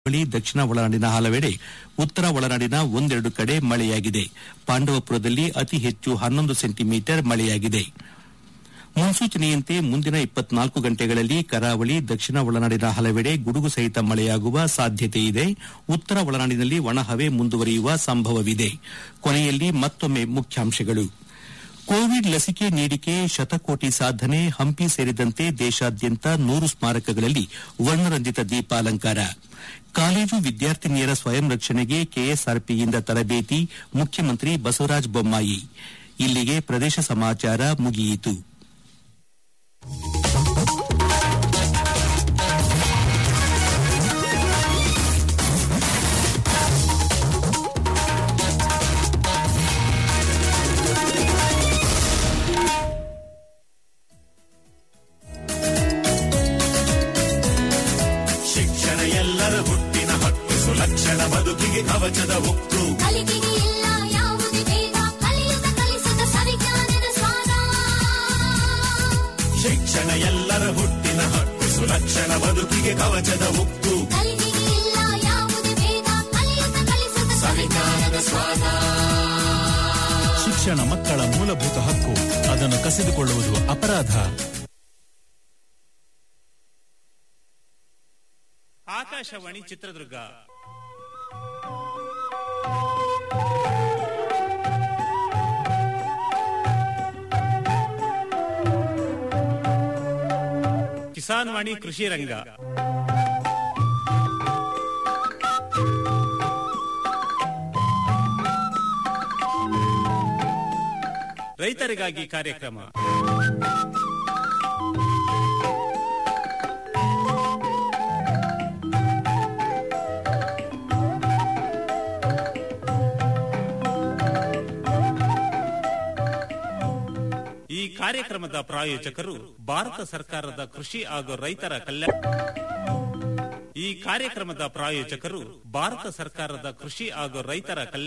ಕರಾವಳಿ ದಕ್ಷಿಣ ಒಳನಾಡಿನ ಹಲವೆಡೆ ಉತ್ತರ ಒಳನಾಡಿನ ಒಂದೆರಡು ಕಡೆ ಮಳೆಯಾಗಿದೆ ಪಾಂಡವಪುರದಲ್ಲಿ ಅತಿ ಹೆಚ್ಚು ಹನ್ನೊಂದು ಸೆಂಟಿಮೀಟರ್ ಮಳೆಯಾಗಿದೆ ಮುನ್ಸೂಚನೆಯಂತೆ ಮುಂದಿನ ಇಪ್ಪತ್ನಾಲ್ಕು ಗಂಟೆಗಳಲ್ಲಿ ಕರಾವಳಿ ದಕ್ಷಿಣ ಒಳನಾಡಿನ ಹಲವೆಡೆ ಗುಡುಗು ಸಹಿತ ಮಳೆಯಾಗುವ ಸಾಧ್ಯತೆಯಿದೆ ಉತ್ತರ ಒಳನಾಡಿನಲ್ಲಿ ಒಣಹವೆ ಮುಂದುವರಿಯುವ ಸಂಭವವಿದೆ ಕೊನೆಯಲ್ಲಿ ಮತ್ತೊಮ್ಮೆ ಮುಖ್ಯಾಂಶಗಳು ಕೋವಿಡ್ ಲಸಿಕೆ ನೀಡಿಕೆ ಶತಕೋಟಿ ಸಾಧನೆ ಹಂಪಿ ಸೇರಿದಂತೆ ದೇಶಾದ್ಯಂತ ನೂರು ಸ್ಮಾರಕಗಳಲ್ಲಿ ವರ್ಣರಂಜಿತ ದೀಪಾಲಂಕಾರ ಕಾಲೇಜು ವಿದ್ಯಾರ್ಥಿನಿಯರ ಸ್ವಯಂ ರಕ್ಷಣೆಗೆ ಕೆಎಸ್ಆರ್ಪಿಯಿಂದ ತರಬೇತಿ ಮುಖ್ಯಮಂತ್ರಿ ಬಸವರಾಜ ಬೊಮ್ಮಾಯಿ ಇಲ್ಲಿಗೆ ಪ್ರದೇಶ ಸಮಾಚಾರ ಮುಗಿಯಿತು ಶಿಕ್ಷಣ ಎಲ್ಲರ ಹುಟ್ಟಿನ ಹಕ್ಕು ಸುಲಕ್ಷಣ ಬದುಕಿಗೆ ಕವಚದ ಉಕ್ಕು ಕಲಿಕೆಗೆ ಇಲ್ಲ ಯಾವುದೇ ಭೇದ ಕಲಿಯುತ್ತ ಕಲಿಸುತ್ತ ಸವಿಜ್ಞಾನದ ಸ್ವಾದ ಶಿಕ್ಷಣ ಎಲ್ಲರ ಹುಟ್ಟಿನ ಹಕ್ಕು ಸುಲಕ್ಷಣ ಬದುಕಿಗೆ ಕವಚದ ಉಕ್ಕು ಕಲಿಕೆಗೆ ಇಲ್ಲ ಯಾವುದೇ ಭೇದ ಕಲಿಯುತ್ತ ಕಲಿಸುತ್ತ ಸವಿಜ್ಞಾನದ ಸ್ವಾದ ಶಿಕ್ಷಣ ಮಕ್ಕಳ ಮೂಲಭೂತ ಹಕ್ಕು ಅದನ್ನು ಕಸಿದುಕೊಳ್ಳುವುದು ಅಪರಾಧ ಆಕಾಶವಾಣಿ ಚಿತ್ರದುರ್ಗ ಕಿಸಾನ್ ವಾಣಿ ಕೃಷಿ ರಂಗ ರೈತರಿಗಾಗಿ ಕಾರ್ಯಕ್ರಮ ಈ ಕಾರ್ಯಕ್ರಮದ ಪ್ರಾಯೋಜಕರು ಭಾರತ ಸರ್ಕಾರದ ಕೃಷಿ ಹಾಗೂ ರೈತರ ಕಲ್ಯಾಣ ಈ ಕಾರ್ಯಕ್ರಮದ ಪ್ರಾಯೋಜಕರು ಭಾರತ ಸರ್ಕಾರದ ಕೃಷಿ ಹಾಗೂ ರೈತರ ಕಲ್ಯಾಣ